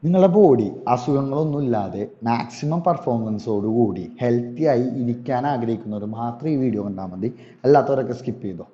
നിങ്ങളുടെ ബോഡി അസുഖങ്ങളൊന്നും ഇല്ലാതെ മാക്സിമം പെർഫോമൻസോട് കൂടി ഹെൽത്തി ആയി ഇരിക്കാൻ ആഗ്രഹിക്കുന്നവർ മാത്രം ഈ വീഡിയോ കണ്ടാൽ മതി അല്ലാത്തവരൊക്കെ സ്കിപ്പ് ചെയ്തോ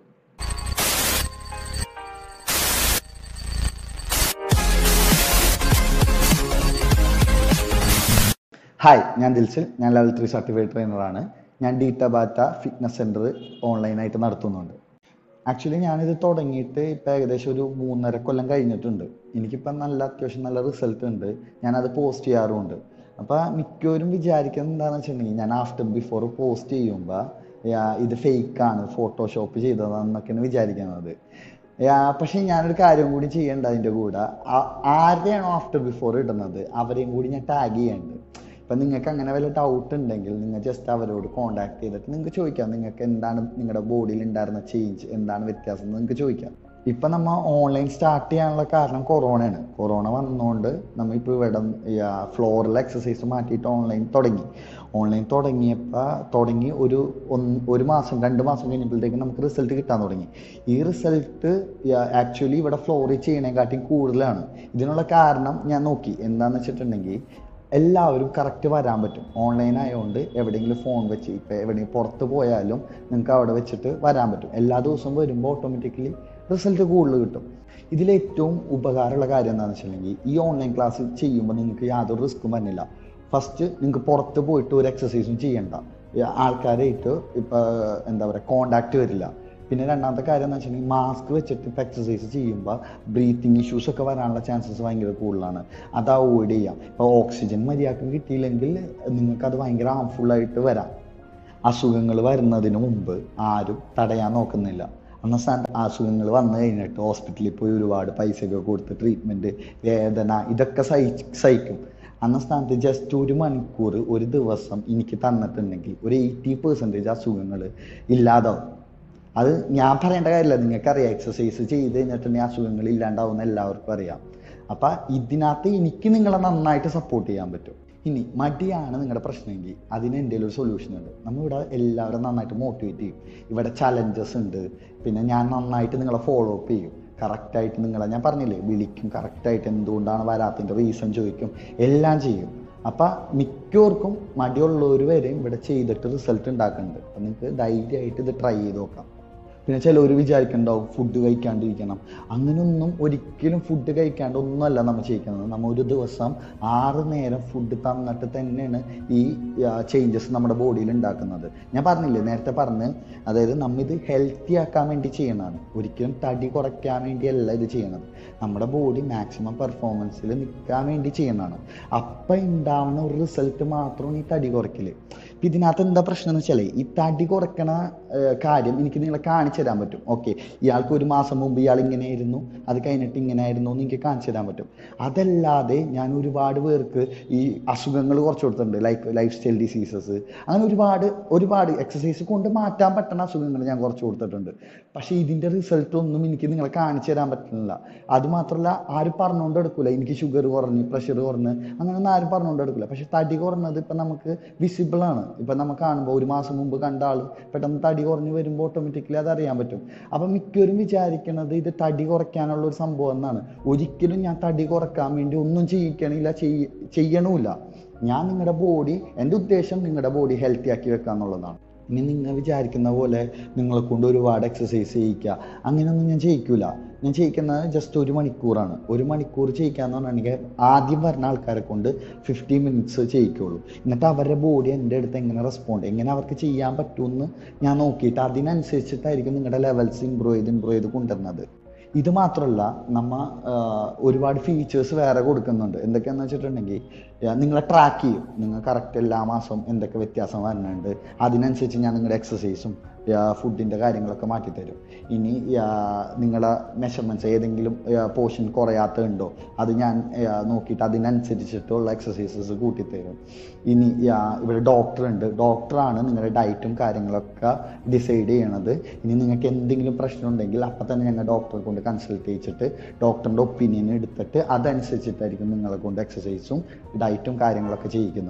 ഹായ് ഞാൻ ദിൽസിൽ ഞാൻ ലെവൽ ത്രീ സർട്ടിഫൈഡ് ട്രെയിനറാണ് ഞാൻ ഡീറ്റ ബാറ്റ ഫിറ്റ്നസ് സെൻറ്റർ ഓൺലൈനായിട്ട് നടത്തുന്നുണ്ട് ആക്ച്വലി ഞാനിത് തുടങ്ങിയിട്ട് ഇപ്പം ഏകദേശം ഒരു മൂന്നര കൊല്ലം കഴിഞ്ഞിട്ടുണ്ട് എനിക്കിപ്പം നല്ല അത്യാവശ്യം നല്ല റിസൾട്ട് ഉണ്ട് ഞാനത് പോസ്റ്റ് ചെയ്യാറുമുണ്ട് അപ്പോൾ മിക്കവരും വിചാരിക്കുന്നത് എന്താണെന്ന് വെച്ചിട്ടുണ്ടെങ്കിൽ ഞാൻ ആഫ്റ്റർ ബിഫോർ പോസ്റ്റ് ചെയ്യുമ്പോൾ ഇത് ഫേക്കാണ് ഫോട്ടോഷോപ്പ് ചെയ്തതാണെന്നൊക്കെയാണ് വിചാരിക്കുന്നത് പക്ഷേ ഞാനൊരു കാര്യം കൂടി ചെയ്യേണ്ട അതിൻ്റെ കൂടെ ആ- ആരുടെയാണോ ആഫ്റ്റർ ബിഫോർ ഇടുന്നത് അവരെയും കൂടി ഞാൻ ടാഗ് ചെയ്യുന്നുണ്ട് ഇപ്പം നിങ്ങൾക്ക് അങ്ങനെ വല്ല ഡൗട്ട് ഉണ്ടെങ്കിൽ നിങ്ങൾ ജസ്റ്റ് അവരോട് കോൺടാക്ട് ചെയ്തിട്ട് നിങ്ങൾക്ക് ചോദിക്കാം നിങ്ങൾക്ക് എന്താണ് നിങ്ങളുടെ ബോഡിയിൽ ഉണ്ടായിരുന്ന ചേഞ്ച് എന്താണ് വ്യത്യാസം എന്ന് നിങ്ങൾക്ക് ചോദിക്കാം ഇപ്പം നമ്മൾ ഓൺലൈൻ സ്റ്റാർട്ട് ചെയ്യാനുള്ള കാരണം കൊറോണയാണ് കൊറോണ വന്നുകൊണ്ട് നമ്മൾ ഇപ്പോൾ ഇവിടെ ഫ്ലോറിൽ എക്സസൈസ് മാറ്റിയിട്ട് ഓൺലൈൻ തുടങ്ങി ഓൺലൈൻ തുടങ്ങിയപ്പോൾ തുടങ്ങി ഒരു ഒന്ന് ഒരു മാസം രണ്ട് മാസം കഴിഞ്ഞപ്പോഴത്തേക്കും നമുക്ക് റിസൾട്ട് കിട്ടാൻ തുടങ്ങി ഈ റിസൾട്ട് ആക്ച്വലി ഇവിടെ ഫ്ലോറിൽ ചെയ്യണേക്കാട്ടിയും കൂടുതലാണ് ഇതിനുള്ള കാരണം ഞാൻ നോക്കി എന്താണെന്ന് വെച്ചിട്ടുണ്ടെങ്കിൽ എല്ലാവരും കറക്റ്റ് വരാൻ പറ്റും ഓൺലൈൻ ആയതുകൊണ്ട് എവിടെയെങ്കിലും ഫോൺ വെച്ച് ഇപ്പോൾ എവിടെയെങ്കിലും പുറത്ത് പോയാലും നിങ്ങൾക്ക് അവിടെ വെച്ചിട്ട് വരാൻ പറ്റും എല്ലാ ദിവസവും വരുമ്പോൾ ഓട്ടോമാറ്റിക്കലി റിസൾട്ട് കൂടുതൽ കിട്ടും ഇതിലേറ്റവും ഉപകാരമുള്ള കാര്യം എന്താണെന്ന് വെച്ചിട്ടുണ്ടെങ്കിൽ ഈ ഓൺലൈൻ ക്ലാസ് ചെയ്യുമ്പോൾ നിങ്ങൾക്ക് യാതൊരു റിസ്ക്കും വരുന്നില്ല ഫസ്റ്റ് നിങ്ങൾക്ക് പുറത്ത് പോയിട്ട് ഒരു എക്സസൈസും ചെയ്യണ്ട ഈ ആൾക്കാരായിട്ട് ഇപ്പോൾ എന്താ പറയുക കോണ്ടാക്ട് വരില്ല പിന്നെ രണ്ടാമത്തെ കാര്യം എന്ന് വെച്ചിട്ടുണ്ടെങ്കിൽ മാസ്ക് വെച്ചിട്ട് ഇപ്പോൾ എക്സസൈസ് ചെയ്യുമ്പോൾ ബ്രീത്തിങ് ഇഷ്യൂസ് ഒക്കെ വരാനുള്ള ചാൻസസ് ഭയങ്കര കൂടുതലാണ് അത് അവോയ്ഡ് ചെയ്യാം ഇപ്പോൾ ഓക്സിജൻ മര്യാദക്ക് കിട്ടിയില്ലെങ്കിൽ നിങ്ങൾക്കത് ഭയങ്കര ഹാംഫുള്ളായിട്ട് വരാം അസുഖങ്ങൾ വരുന്നതിന് മുമ്പ് ആരും തടയാൻ നോക്കുന്നില്ല അന്ന സ്ഥാനത്ത് അസുഖങ്ങൾ വന്നു കഴിഞ്ഞിട്ട് ഹോസ്പിറ്റലിൽ പോയി ഒരുപാട് പൈസയൊക്കെ കൊടുത്ത് ട്രീറ്റ്മെൻറ്റ് വേദന ഇതൊക്കെ സഹി സഹിക്കും അന്ന സ്ഥാനത്ത് ജസ്റ്റ് ഒരു മണിക്കൂർ ഒരു ദിവസം എനിക്ക് തന്നിട്ടുണ്ടെങ്കിൽ ഒരു എയ്റ്റി പെർസെൻറ്റേജ് അസുഖങ്ങൾ ഇല്ലാതാവും അത് ഞാൻ പറയേണ്ട കാര്യമില്ല നിങ്ങൾക്കറിയാം എക്സസൈസ് ചെയ്ത് കഴിഞ്ഞിട്ടുണ്ടെങ്കിൽ അസുഖങ്ങൾ ഇല്ലാണ്ടാവുന്ന എല്ലാവർക്കും അറിയാം അപ്പം ഇതിനകത്ത് എനിക്ക് നിങ്ങളെ നന്നായിട്ട് സപ്പോർട്ട് ചെയ്യാൻ പറ്റും ഇനി മടിയാണ് നിങ്ങളുടെ പ്രശ്നമെങ്കിൽ അതിന് എൻ്റെ ഒരു സൊല്യൂഷൻ ഉണ്ട് നമ്മളിവിടെ എല്ലാവരും നന്നായിട്ട് മോട്ടിവേറ്റ് ചെയ്യും ഇവിടെ ചലഞ്ചസ് ഉണ്ട് പിന്നെ ഞാൻ നന്നായിട്ട് നിങ്ങളെ ഫോളോ അപ്പ് ചെയ്യും കറക്റ്റായിട്ട് നിങ്ങളെ ഞാൻ പറഞ്ഞില്ലേ വിളിക്കും കറക്റ്റായിട്ട് എന്തുകൊണ്ടാണ് വരാത്തതിൻ്റെ റീസൺ ചോദിക്കും എല്ലാം ചെയ്യും അപ്പം മിക്കവർക്കും മടിയുള്ളവർ വരെയും ഇവിടെ ചെയ്തിട്ട് റിസൾട്ട് ഉണ്ടാക്കുന്നുണ്ട് അപ്പം നിങ്ങൾക്ക് ധൈര്യമായിട്ട് ഇത് ട്രൈ ചെയ്ത് നോക്കാം പിന്നെ ചിലവർ വിചാരിക്കുന്നുണ്ടാവും ഫുഡ് കഴിക്കാണ്ടിരിക്കണം അങ്ങനെയൊന്നും ഒരിക്കലും ഫുഡ് കഴിക്കാണ്ട് ഒന്നുമല്ല നമ്മൾ ചെയ്യിക്കുന്നത് നമ്മൾ ഒരു ദിവസം ആറ് നേരം ഫുഡ് തന്നിട്ട് തന്നെയാണ് ഈ ചേഞ്ചസ് നമ്മുടെ ബോഡിയിൽ ഉണ്ടാക്കുന്നത് ഞാൻ പറഞ്ഞില്ലേ നേരത്തെ പറഞ്ഞ് അതായത് നമ്മ ഇത് ഹെൽത്തി ആക്കാൻ വേണ്ടി ചെയ്യണതാണ് ഒരിക്കലും തടി കുറയ്ക്കാൻ വേണ്ടിയല്ല ഇത് ചെയ്യണത് നമ്മുടെ ബോഡി മാക്സിമം പെർഫോമൻസിൽ നിൽക്കാൻ വേണ്ടി ചെയ്യണതാണ് അപ്പം ഉണ്ടാവുന്ന ഒരു റിസൾട്ട് മാത്രമാണ് ഈ തടി കുറയ്ക്കല് ഇപ്പം ഇതിനകത്ത് എന്താ പ്രശ്നം എന്ന് വെച്ചാൽ ഈ തടി കുറയ്ക്കണ ഏർ കാര്യം എനിക്ക് നിങ്ങളെ കാണിച്ചു തരാൻ പറ്റും ഓക്കെ ഇയാൾക്ക് ഒരു മാസം മുമ്പ് ഇയാൾ ഇങ്ങനെയായിരുന്നു അത് കഴിഞ്ഞിട്ട് ഇങ്ങനെ ആയിരുന്നു എന്ന് എനിക്ക് കാണിച്ചു തരാൻ പറ്റും അതല്ലാതെ ഞാൻ ഒരുപാട് പേർക്ക് ഈ അസുഖങ്ങൾ കുറച്ച് കൊടുത്തിട്ടുണ്ട് ലൈക്ക് ലൈഫ് സ്റ്റൈൽ ഡിസീസസ് അങ്ങനെ ഒരുപാട് ഒരുപാട് എക്സസൈസ് കൊണ്ട് മാറ്റാൻ പറ്റുന്ന അസുഖങ്ങൾ ഞാൻ കുറച്ച് കൊടുത്തിട്ടുണ്ട് പക്ഷേ ഇതിൻ്റെ റിസൾട്ട് ഒന്നും എനിക്ക് നിങ്ങളെ കാണിച്ചു തരാൻ പറ്റുന്നില്ല അത് മാത്രമല്ല ആരും പറഞ്ഞുകൊണ്ട് എടുക്കില്ല എനിക്ക് ഷുഗർ കുറഞ്ഞ് പ്രഷർ കുറഞ്ഞ് അങ്ങനെയൊന്നും ആരും പറഞ്ഞുകൊണ്ട് എടുക്കില്ല പക്ഷെ തടി കുറഞ്ഞത് ഇപ്പം നമുക്ക് വിസിബിൾ ആണ് ഇപ്പം നമുക്ക് കാണുമ്പോൾ ഒരു മാസം മുമ്പ് കണ്ട ആൾ പെട്ടെന്ന് തടി കുറഞ്ഞ് വരുമ്പോൾ ഓട്ടോമാറ്റിക്കലി അത് അറിയാൻ പറ്റും അപ്പം മിക്കവരും വിചാരിക്കണത് ഇത് തടി കുറയ്ക്കാനുള്ള ഒരു സംഭവം എന്നാണ് ഒരിക്കലും ഞാൻ തടി കുറക്കാൻ വേണ്ടി ഒന്നും ചെയ്യിക്കണില്ല ചെയ്യ ചെയ്യണമില്ല ഞാൻ നിങ്ങളുടെ ബോഡി എൻ്റെ ഉദ്ദേശം നിങ്ങളുടെ ബോഡി ഹെൽത്തി ആക്കി വെക്കുക എന്നുള്ളതാണ് ഇനി നിങ്ങൾ വിചാരിക്കുന്ന പോലെ നിങ്ങളെ കൊണ്ട് ഒരുപാട് എക്സസൈസ് ചെയ്യിക്കുക അങ്ങനെയൊന്നും ഞാൻ ചെയ്യിക്കൂല ഞാൻ ചെയ്യിക്കുന്നത് ജസ്റ്റ് ഒരു മണിക്കൂറാണ് ഒരു മണിക്കൂർ ചെയ്യിക്കാന്ന് പറഞ്ഞിട്ടുണ്ടെങ്കിൽ ആദ്യം വരുന്ന ആൾക്കാരെ കൊണ്ട് ഫിഫ്റ്റി മിനിറ്റ്സ് ചെയ്യിക്കുള്ളൂ എന്നിട്ട് അവരുടെ ബോഡി എൻ്റെ അടുത്ത് എങ്ങനെ റെസ്പോണ്ട് എങ്ങനെ അവർക്ക് ചെയ്യാൻ പറ്റുമെന്ന് ഞാൻ നോക്കിയിട്ട് അതിനനുസരിച്ചിട്ടായിരിക്കും നിങ്ങളുടെ ലെവൽസ് ഇമ്പ്രൂവ് ചെയ്ത് ഇമ്പ്രൂവ് ചെയ്ത് കൊണ്ടുവരുന്നത് ഇത് മാത്രമല്ല നമ്മ ആ, ഒരുപാട് ഫീച്ചേഴ്സ് വേറെ കൊടുക്കുന്നുണ്ട് എന്തൊക്കെയാണെന്ന് വെച്ചിട്ടുണ്ടെങ്കിൽ ആ, നിങ്ങളെ ട്രാക്ക് ചെയ്യും നിങ്ങൾ കറക്റ്റ് എല്ലാ മാസവും എന്തൊക്കെ വ്യത്യാസം വരുന്നുണ്ട് അതിനനുസരിച്ച് ഞാൻ നിങ്ങളുടെ എക്സസൈസും ഫുഡിൻ്റെ കാര്യങ്ങളൊക്കെ മാറ്റിത്തരും ഇനി ആ, നിങ്ങളെ മെഷർമെൻറ്റ്സ് ഏതെങ്കിലും പോർഷൻ കുറയാത്തതുണ്ടോ അത് ഞാൻ ആ, നോക്കിയിട്ട് അതിനനുസരിച്ചിട്ടുള്ള എക്സസൈസസ് കൂട്ടിത്തരും ഇനി ആ, ഇവിടെ ഡോക്ടർ ഉണ്ട് ഡോക്ടറാണ് നിങ്ങളുടെ ഡയറ്റും കാര്യങ്ങളൊക്കെ ഡിസൈഡ് ചെയ്യണത് ഇനി നിങ്ങൾക്ക് എന്തെങ്കിലും പ്രശ്നം ഉണ്ടെങ്കിൽ അപ്പം തന്നെ ഞങ്ങൾ ഡോക്ടറെ കൊണ്ട് കൺസൾട്ട് ചെയ്യിച്ചിട്ട് ഡോക്ടറിൻ്റെ ഒപ്പീനിയൻ എടുത്തിട്ട് അതനുസരിച്ചിട്ടായിരിക്കും നിങ്ങളെ കൊണ്ട് എക്സസൈസും ഡയറ്റും കാര്യങ്ങളൊക്കെ ചെയ്യിക്കുന്നത്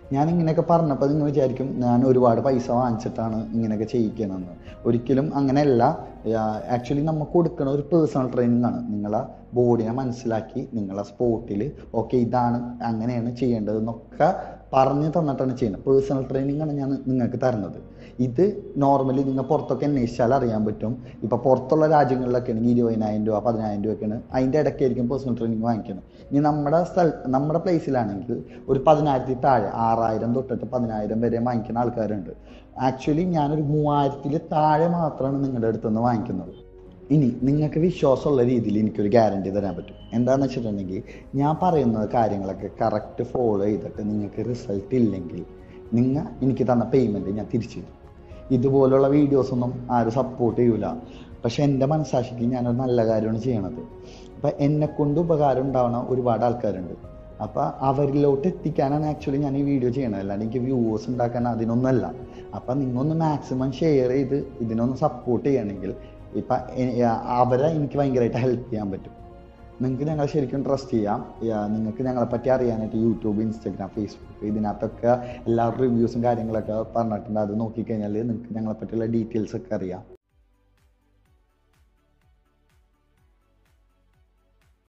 ഞാൻ ഇങ്ങനെയൊക്കെ പറഞ്ഞപ്പോൾ നിങ്ങൾ വിചാരിക്കും ഞാൻ ഒരുപാട് പൈസ വാങ്ങിച്ചിട്ടാണ് ഇങ്ങനെയൊക്കെ ചെയ്യിക്കണമെന്ന് ഒരിക്കലും അങ്ങനെയല്ല ആക്ച്വലി നമ്മൾ കൊടുക്കുന്ന ഒരു പേഴ്സണൽ ട്രെയിനിങ് ആണ് നിങ്ങളെ ബോഡിനെ മനസ്സിലാക്കി നിങ്ങളെ സ്പോട്ടിൽ ഓക്കെ ഇതാണ് അങ്ങനെയാണ് ചെയ്യേണ്ടതെന്നൊക്കെ പറഞ്ഞു തന്നിട്ടാണ് ചെയ്യുന്നത് പേഴ്സണൽ ട്രെയിനിങ് ആണ് ഞാൻ നിങ്ങൾക്ക് തരുന്നത് ഇത് നോർമലി നിങ്ങൾ പുറത്തൊക്കെ അന്വേഷിച്ചാൽ അറിയാൻ പറ്റും ഇപ്പോൾ പുറത്തുള്ള രാജ്യങ്ങളിലൊക്കെ ആണെങ്കിൽ ഇരുപതിനായിരം രൂപ പതിനായിരം രൂപയൊക്കെയാണ് അതിൻ്റെ ഇടയ്ക്കായിരിക്കും പേഴ്സണൽ ട്രെയിനിങ് വാങ്ങിക്കുന്നത് ഇനി നമ്മുടെ സ്ഥല നമ്മുടെ പ്ലേസിലാണെങ്കിൽ ഒരു പതിനായിരത്തി താഴെ ആറായിരം തൊട്ടിട്ട് പതിനായിരം വരെ വാങ്ങിക്കുന്ന ആൾക്കാരുണ്ട് ആക്ച്വലി ഞാനൊരു മൂവായിരത്തിൽ താഴെ മാത്രമാണ് നിങ്ങളുടെ അടുത്ത് നിന്ന് വാങ്ങിക്കുന്നത് ഇനി നിങ്ങൾക്ക് വിശ്വാസമുള്ള രീതിയിൽ എനിക്കൊരു ഗ്യാരണ്ടി തരാൻ പറ്റും എന്താണെന്ന് വെച്ചിട്ടുണ്ടെങ്കിൽ ഞാൻ പറയുന്ന കാര്യങ്ങളൊക്കെ കറക്റ്റ് ഫോളോ ചെയ്തിട്ട് നിങ്ങൾക്ക് റിസൾട്ട് ഇല്ലെങ്കിൽ നിങ്ങൾ എനിക്ക് തന്ന പേയ്മെൻറ്റ് ഞാൻ തിരിച്ചു തരും ഇതുപോലുള്ള വീഡിയോസൊന്നും ആരും സപ്പോർട്ട് ചെയ്യൂല പക്ഷെ എൻ്റെ മനസ്സാക്ഷിക്ക് ഞാനൊരു നല്ല കാര്യമാണ് ചെയ്യണത് അപ്പം എന്നെക്കൊണ്ട് ഉപകാരം ഉണ്ടാവുന്ന ഒരുപാട് ആൾക്കാരുണ്ട് അപ്പോൾ അവരിലോട്ട് എത്തിക്കാനാണ് ആക്ച്വലി ഞാൻ ഈ വീഡിയോ ചെയ്യണത് അല്ലാണ്ട് എനിക്ക് വ്യൂവേഴ്സ് ഉണ്ടാക്കാൻ അതിനൊന്നല്ല അപ്പം നിങ്ങളൊന്ന് മാക്സിമം ഷെയർ ചെയ്ത് ഇതിനൊന്ന് സപ്പോർട്ട് ചെയ്യണമെങ്കിൽ ഇപ്പം അവരെ എനിക്ക് ഭയങ്കരമായിട്ട് ഹെൽപ്പ് ചെയ്യാൻ പറ്റും നിങ്ങൾക്ക് ഞങ്ങളെ ശരിക്കും ട്രസ്റ്റ് ചെയ്യാം യാ, നിങ്ങൾക്ക് ഞങ്ങളെ പറ്റി അറിയാനായിട്ട് യൂട്യൂബ് ഇൻസ്റ്റാഗ്രാം ഫേസ്ബുക്ക് ഇതിനകത്തൊക്കെ എല്ലാ റിവ്യൂസും കാര്യങ്ങളൊക്കെ പറഞ്ഞിട്ടുണ്ട് അത് നോക്കിക്കഴിഞ്ഞാൽ നിങ്ങൾക്ക് ഞങ്ങളെ പറ്റിയുള്ള ഡീറ്റെയിൽസ് ഒക്കെ അറിയാം